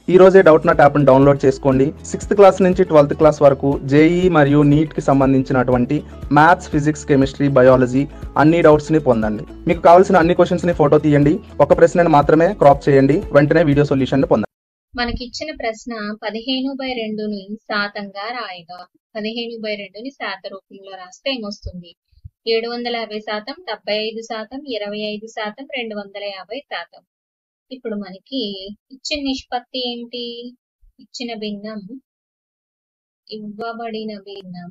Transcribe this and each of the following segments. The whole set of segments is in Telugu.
ఈ రోజే డౌట్ నాట్ యాప్ని డౌన్లోడ్ చేసుకోండి సిక్స్త్ క్లాస్ నుంచి ట్వెల్త్ క్లాస్ వరకు జేఈ మరియు నీట్ కి సంబంధించినటువంటి మ్యాథ్స్ ఫిజిక్స్ కెమిస్ట్రీ బయాలజీ అన్ని డౌట్స్ ని పొందండి మీకు కావాల్సిన అన్ని క్వశ్చన్స్ ని ఫోటో తీయండి ఒక ప్రశ్నని మాత్రమే క్రాప్ చేయండి వెంటనే వీడియో సొల్యూషన్ ని పొందండి మనకిచ్చిన ప్రశ్న పదిహేను బై రెండుని శాతంగా రాయగా పదిహేను బై రెండుని శాత రూపంలో రాస్తే ఏమొస్తుంది ఏడు వందల యాభై శాతం డెబ్బై ఐదు శాతం ఇరవై ఐదు శాతం రెండు వందల యాభై శాతం ఇప్పుడు మనకి ఇచ్చిన నిష్పత్తి ఏంటి ఇచ్చిన భిన్నం ఇవ్వబడిన భిన్నం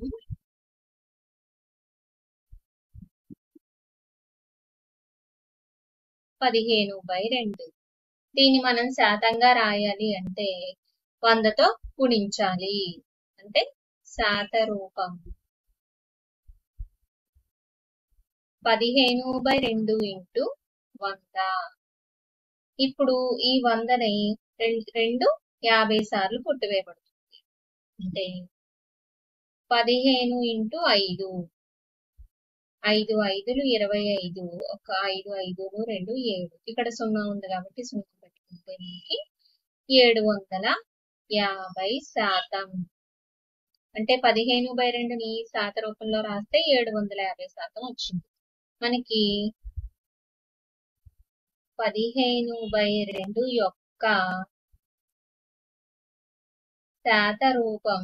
పదిహేను బై రెండు దీన్ని మనం శాతంగా రాయాలి అంటే వందతో గుణించాలి అంటే శాత రూపం పదిహేను బై రెండు ఇంటూ వంద ఇప్పుడు ఈ వందని రెం- రెండు యాభై సార్లు కొట్టివేయబడుతుంది అంటే పదిహేను ఇంటూ ఐదు ఐదు ఐదులు ఇరవై ఐదు ఒక ఐదు ఐదులు రెండు ఏడు ఇక్కడ సున్నా ఉంది కాబట్టి సున్నా పెట్టుకుంటే మనకి ఏడు వందల యాభై శాతం అంటే పదిహేను బై రెండుని శాత రూపంలో రాస్తే ఏడు వందల యాభై శాతం వచ్చింది మనకి పదిహేను బై రెండు యొక్క శాత రూపం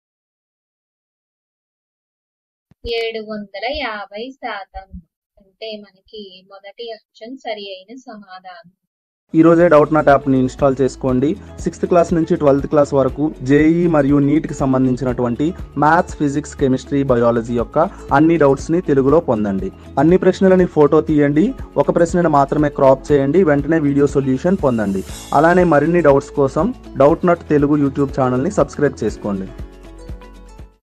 ఏడు వందల యాభై శాతం అంటే మనకి మొదటి ఆప్షన్ సరి అయిన సమాధానం ఈ రోజే డౌట్ నాట్ యాప్ని ఇన్స్టాల్ చేసుకోండి సిక్స్త్ క్లాస్ నుంచి ట్వెల్త్ క్లాస్ వరకు జేఈ మరియు నీట్కి సంబంధించినటువంటి మ్యాథ్స్ ఫిజిక్స్ కెమిస్ట్రీ బయాలజీ యొక్క అన్ని డౌట్స్ని తెలుగులో పొందండి అన్ని ప్రశ్నలని ఫోటో తీయండి ఒక ప్రశ్నను మాత్రమే క్రాప్ చేయండి వెంటనే వీడియో సొల్యూషన్ పొందండి అలానే మరిన్ని డౌట్స్ కోసం డౌట్ నాట్ తెలుగు యూట్యూబ్ ఛానల్ని సబ్స్క్రైబ్ చేసుకోండి